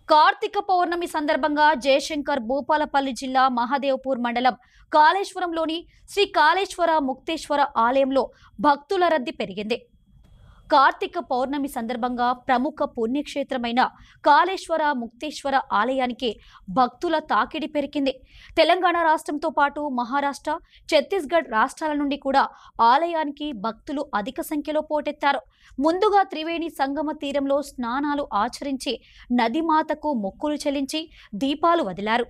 కార్తీక పౌర్ణమి సందర్భంగా జయశంకర్ భూపాలపల్లి జిల్లా మహాదేవ్పూర్ మండలం కాళేశ్వరంలోని శ్రీ కాళేశ్వర ముక్తేశ్వర ఆలయంలో భక్తుల రద్దీ పెరిగింది కార్తీక పౌర్ణమి సందర్భంగా ప్రముఖ పుణ్యక్షేత్రమైన కాళేశ్వర ముక్తేశ్వర ఆలయానికి భక్తుల తాకిడి పెరిగింది తెలంగాణ రాష్ట్రంతో పాటు మహారాష్ట్ర ఛత్తీస్గఢ్ రాష్ట్రాల నుండి కూడా ఆలయానికి భక్తులు అధిక సంఖ్యలో పోటెత్తారు ముందుగా త్రివేణి సంగమ తీరంలో స్నానాలు ఆచరించి నదిమాతకు మొక్కులు చెల్లించి దీపాలు వదిలారు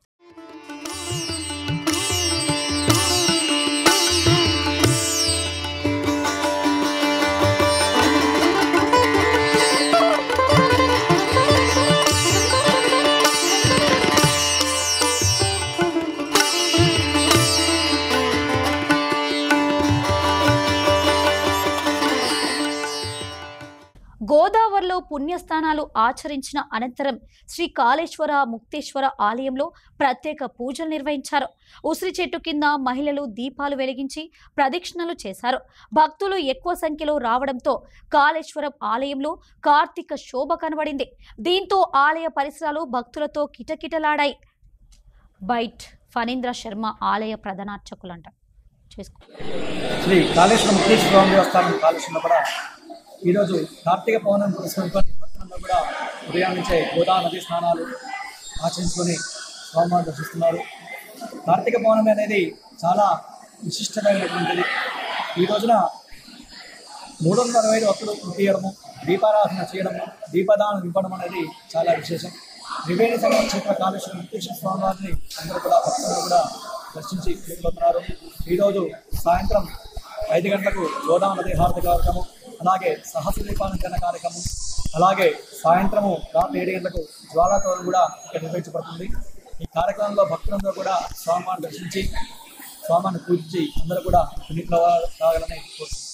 గోదావరిలో పుణ్యస్నానాలు ఆచరించిన అనంతరం శ్రీ కాళేశ్వర ముక్తేశ్వర ఆలయంలో ప్రత్యేక పూజలు నిర్వహించారు ఉసిరి చెట్టు కింద మహిళలు దీపాలు వెలిగించి ప్రదక్షిణలు చేశారు భక్తులు ఎక్కువ సంఖ్యలో రావడంతో కాళేశ్వరం ఆలయంలో కార్తీక శోభ కనబడింది దీంతో ఆలయ పరిసరాలు భక్తులతో కిటకిటలాడాయి బైట్ ఫణీంద్ర శర్మ ఆలయ ప్రధానార్చకులంట చేసుకో శ్రీ కాళేశ్వర ముక్తేశ్వర స్వామి దేవస్థానం కాళేశ్వరంలో కూడా ఈరోజు కార్తీక పౌర్ణమి పురస్కరించుకొని భక్తులందరూ కూడా ఉదయం నుంచే గోదావరి నది స్నానాలు ఆచరించుకొని స్వామివారిని దర్శిస్తున్నారు కార్తీక పౌర్ణమి అనేది చాలా విశిష్టమైనటువంటిది ఈ రోజున మూడు వందల అరవై ఐదు భక్తులు తీయడము దీపారాధన చేయడము దీపదానం ఇవ్వడం అనేది చాలా విశేషం త్రివేణి సంగమ క్షేత్ర కాళేశ్వర ముక్తేశ్వర స్వామి వారిని అందరూ కూడా భక్తులు కూడా దర్శించి తీసుకొస్తున్నారు ఈరోజు సాయంత్రం ఐదు గంటలకు గోదావరి నది హారతి కార్యక్రమం అలాగే సహస్ర దీపాలంకరణ కార్యక్రమం అలాగే సాయంత్రము రాత్రి ఏడు గంటలకు జ్వాలాతోరణం కూడా ఇక్కడ నిర్వహించబడుతుంది ఈ కార్యక్రమంలో భక్తులందరూ కూడా స్వామివారిని దర్శించి స్వామిని పూజించి అందరూ కూడా పుణ్యప్రవాహాలని కోరుతున్నారు